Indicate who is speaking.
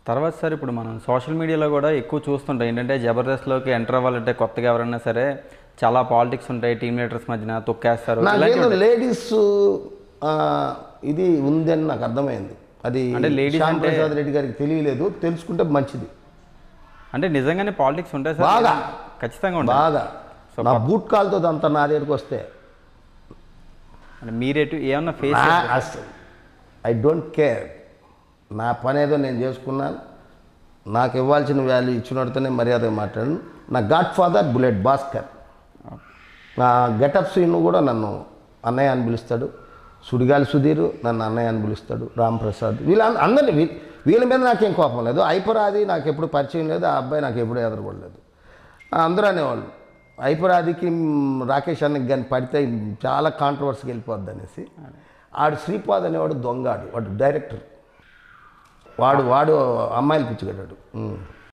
Speaker 1: తర్వాత సార్ ఇప్పుడు మనం సోషల్ మీడియాలో కూడా ఎక్కువ చూస్తుంటాం ఏంటంటే జబర్దస్త్లోకి ఎంటర్ అవ్వాలంటే కొత్తగా ఎవరైనా సరే చాలా పాలిటిక్స్ ఉంటాయి టీమ్ లీడర్స్ మధ్యన తొక్కేస్తారు ఇలాంటి
Speaker 2: నాకేందో లేడీస్ ఇది ఉందని నాకు అర్థమైంది అది
Speaker 1: అంటే ladies
Speaker 2: శ్యామ్
Speaker 1: అంటే-
Speaker 2: ప్రసాద్ రెడ్డి గారికి తెలియలేదు తెలుసుకుంటే మంచిది
Speaker 1: అంటే నిజంగానే పాలిటిక్స్ ఉంటాయి సార్
Speaker 2: బాగా.
Speaker 1: ఖచ్చితంగా ఉంటాయి
Speaker 2: బాగా నా బూట్ కాల్తో అంతా నా దగ్గరికి వస్తే
Speaker 1: అంటే మీరేటు ఏమన్నా ఫేస్
Speaker 2: నా అసలు ఐ డోంట్ కేర్ నా పని ఏదో నేను చేసుకున్నాను నాకు ఇవ్వాల్సిన వాల్యూ ఇచ్చినట్టుతోనే మర్యాదగా మాట్లాడాను నా గాడ్ ఫాదర్ బుల్లెట్ భాస్కర్ నా గెటప్ సీన్ కూడా నన్ను అన్నయ్య అని పిలుస్తాడు సుడిగాలి సుధీర్ నన్ను అన్నయ్య అని పిలుస్తాడు రామ్ ప్రసాద్ వీళ్ళ అందరినీ వీ- వీళ్ళ మీద నాకేం కోపం లేదు ఐపరాది నాకు ఎప్పుడు పరిచయం లేదు ఆ అబ్బాయి నాకు ఎప్పుడు ఎదురుకోలేదు అందరూ అనేవాళ్ళు ఐపరాదికి మ్, రాకేష్ అన్నకి కానీ పడితే చాలా కాంట్రవర్సీకి వెళ్ళిపోద్ది అనేసి ఆడు శ్రీపాద్ అనేవాడు దొంగాడు వాడు డైరెక్టర్ వాడు వాడు అమ్మాయిలు పిచ్చిగడ్డాడు